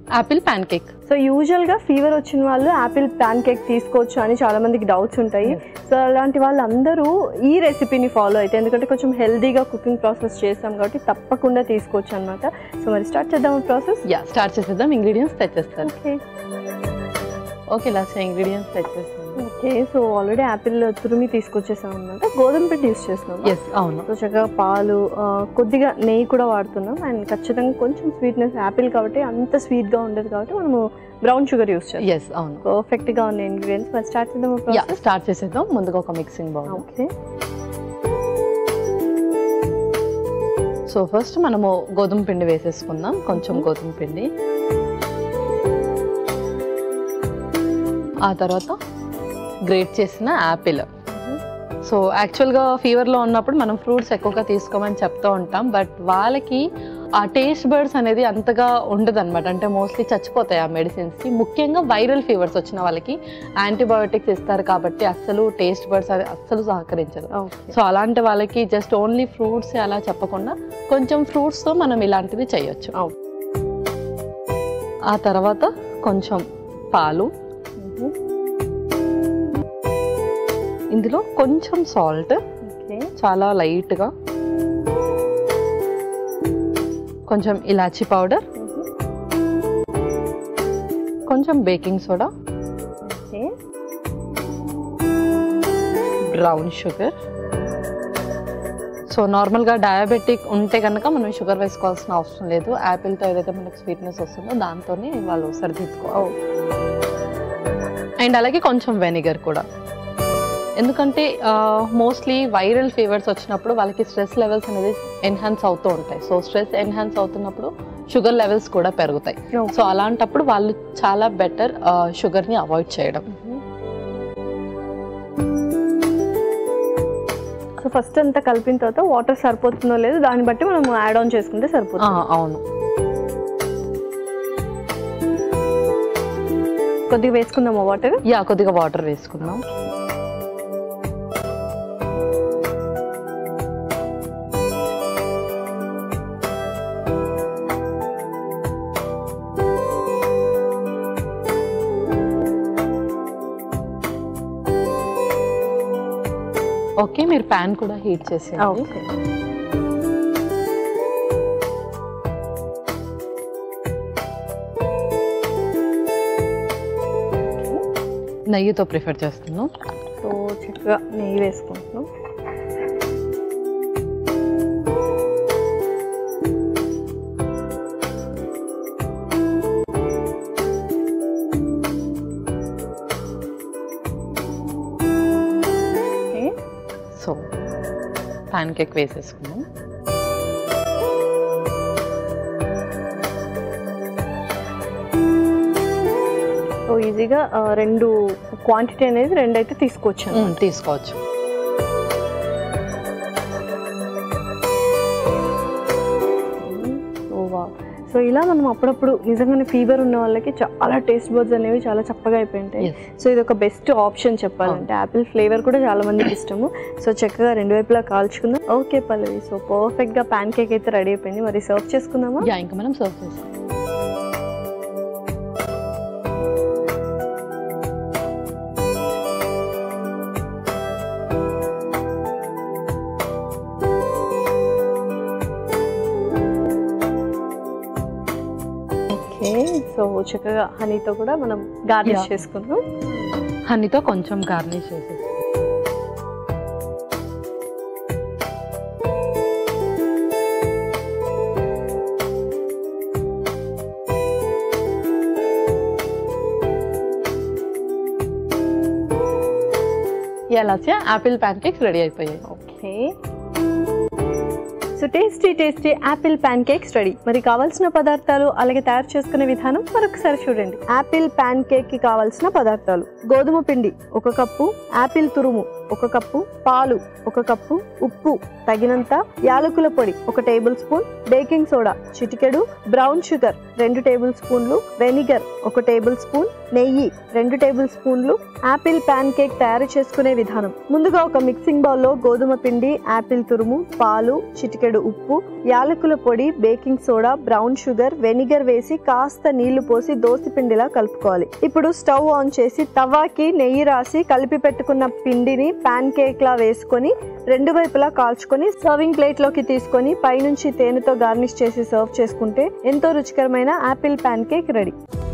Apple pan cake so యూజువల్గా fever వచ్చిన వాళ్ళు యాపిల్ ప్యాన్ కేక్ తీసుకోవచ్చు అని చాలా మందికి డౌట్స్ ఉంటాయి సో అలాంటి వాళ్ళందరూ ఈ రెసిపీని ఫాలో అయితే ఎందుకంటే కొంచెం హెల్దీగా కుకింగ్ ప్రాసెస్ చేస్తాం కాబట్టి తప్పకుండా తీసుకోవచ్చు అనమాట సో మరి స్టార్ట్ చేద్దాం ప్రాసెస్ యా స్టార్ట్ చేసేద్దాం ఇంగ్రీడియంట్స్ తెచ్చేస్తాను ఓకే ఓకే లాస్ట్ ఇంగ్రీడియంట్స్ తెచ్చేస్తాను ఓకే సో ఆల్రెడీ యాపిల్ తురిమి తీసుకొచ్చేసాం అనమాట గోధుమ పిండి యూస్ చేస్తున్నాం ఎస్ అవును సో చక్కగా పాలు ఆ, కొద్దిగా నెయ్యి కూడా వాడుతున్నాం అండ్ ఖచ్చితంగా కొంచెం స్వీట్నెస్ యాపిల్ కాబట్టి అంత స్వీట్గా ఉండదు కాబట్టి మనము బ్రౌన్ షుగర్ యూస్ చేస్తాం ఎస్ అవును పర్ఫెక్ట్గా ఉన్న ఇంగ్రీడియంట్స్ మరి స్టార్ట్ చేద్దాం యా స్టార్ట్ చేసేద్దాం ముందుగా ఒక mixing bowl okay so first మనము గోధుమ పిండి వేసేసుకుందాం కొంచెం Mhm. గోధుమ పిండి ఆ తర్వాత గ్రేట్ చేసిన యాపిల్ సో యాక్చువల్గా ఫీవర్లో ఉన్నప్పుడు మనం ఫ్రూట్స్ ఎక్కువగా తీసుకోమని చెప్తూ ఉంటాం బట్ వాళ్ళకి ఆ టేస్ట్ బర్డ్స్ అనేది అంతగా ఉండదు అనమాట అంటే మోస్ట్లీ చచ్చిపోతాయి ఆ మెడిసిన్స్కి ముఖ్యంగా వైరల్ ఫీవర్స్ వచ్చిన వాళ్ళకి యాంటీబయోటిక్స్ ఇస్తారు కాబట్టి అస్సలు టేస్ట్ బర్డ్స్ అది అస్సలు సహకరించదు ఓకే సో అలాంటి వాళ్ళకి జస్ట్ ఓన్లీ ఫ్రూట్స్ అలా చెప్పకుండా కొంచెం ఫ్రూట్స్తో మనం ఇలాంటివి చేయొచ్చు అవును. ఆ తర్వాత కొంచెం పాలు ఇందులో కొంచెం సాల్ట్ ఓకే చాలా లైట్గా కొంచెం ఇలాచీ పౌడర్ కొంచెం baking soda okay brown sugar so నార్మల్గా డయాబెటిక్ ఉంటే కనుక మనం షుగర్ వేసుకోవాల్సిన అవసరం లేదు యాపిల్తో ఏదైతే మనకు స్వీట్నెస్ వస్తుందో దాంతోనే వాళ్ళు సరిదిద్దుకోవాలి అండ్ అలాగే కొంచెం వెనిగర్ కూడా ఎందుకంటే మోస్ట్లీ వైరల్ ఫీవర్స్ వచ్చినప్పుడు వాళ్ళకి స్ట్రెస్ లెవెల్స్ అనేది ఎన్హాన్స్ అవుతూ ఉంటాయి సో స్ట్రెస్ ఎన్హాన్స్ అవుతున్నప్పుడు షుగర్ లెవెల్స్ కూడా పెరుగుతాయి సో అలాంటప్పుడు వాళ్ళు చాలా బెటర్ షుగర్ని అవాయిడ్ చేయడం సో ఫస్ట్ అంతా కలిపిన తర్వాత వాటర్ సరిపోతుందో లేదో దాన్ని బట్టి మనం యాడ్ ఆన్ చేసుకుంటే ఆ, సరిపోతుంది అవును కొద్దిగా వేసుకుందామా వాటర్ యా కొద్దిగా వాటర్ వేసుకుందాం ఓకే మీరు ప్యాన్ కూడా హీట్ చేసేయండి ఓకే నెయ్యితో ప్రిఫర్ చేస్తున్నాం సో చక్కగా నెయ్యి వేసుకుంటున్నాం ఓకే సో ప్యాన్ కేక్ వేసేసుకుందాం సో ఈజీగా ఆ, రెండు క్వాంటిటీ అనేది రెండు అయితే తీసుకోవచ్చు మ్మ్, తీసుకోవచ్చు సో వావ్. సో ఇలా మనం అప్పుడప్పుడు నిజంగానే ఫీవర్ ఉన్న వాళ్ళకి చాలా టేస్ట్ బర్డ్స్ అనేవి చాలా చప్పగా అయిపోయి ఉంటాయి Yes. సో ఇది ఒక బెస్ట్ ఆప్షన్ చెప్పాలంటే యాపిల్ ఫ్లేవర్ కూడా చాలా మందికి ఇష్టము సో చక్కగా రెండు వైపులా కాల్చుకుందాం ఓకే పల్లవి సో పర్ఫెక్ట్గా ప్యాన్ కేక్ అయితే రెడీ అయిపోయింది మరి సర్వ్ చేసుకుందామా యా ఇంకా మనం సర్వ్ చేస్తాం ఓకే సో చక్కగా హనీతో కూడా మనం గార్నిష్ Yeah. చేసుకుందాం హనీతో కొంచెం గార్నిష్ చేసేసి ఎలా యాపిల్ ప్యాన్ కేక్స్ రెడీ అయిపోయాయి okay so tasty tasty apple pan cakes ready మరి కావాల్సిన పదార్థాలు అలాగే తయారు చేసుకునే విధానం మరొకసారి చూడండి యాపిల్ ప్యాన్ కేక్ కి కావాల్సిన పదార్థాలు గోధుమ పిండి ఒక కప్పు యాపిల్ తురుము ఒక కప్పు పాలు ఒక కప్పు ఉప్పు తగినంత యాలకుల పొడి ఒక టేబుల్ స్పూన్ బేకింగ్ సోడా చిటికెడు బ్రౌన్ షుగర్ రెండు టేబుల్ స్పూన్లు వెనిగర్ ఒక టేబుల్ స్పూన్ నెయ్యి రెండు టేబుల్ స్పూన్లు యాపిల్ ప్యాన్ కేక్ తయారు చేసుకునే విధానం ముందుగా ఒక మిక్సింగ్ బౌల్లో గోధుమ పిండి యాపిల్ తురుము పాలు చిటికెడు ఉప్పు యాలకుల పొడి baking soda brown sugar vinegar వేసి కాస్త నీళ్లు పోసి దోసి పిండిలా కలుపుకోవాలి ఇప్పుడు స్టవ్ ఆన్ చేసి తవాకి నెయ్యి రాసి కలిపి పెట్టుకున్న పిండిని ప్యాన్ కేక్ లా వేసుకొని రెండు వైపులా కాల్చుకొని సర్వింగ్ ప్లేట్ లోకి తీసుకొని పైనుంచి తేనెతో గార్నిష్ చేసి సర్వ్ చేసుకుంటే ఎంతో రుచికరమైన యాపిల్ ప్యాన్ కేక్ రెడీ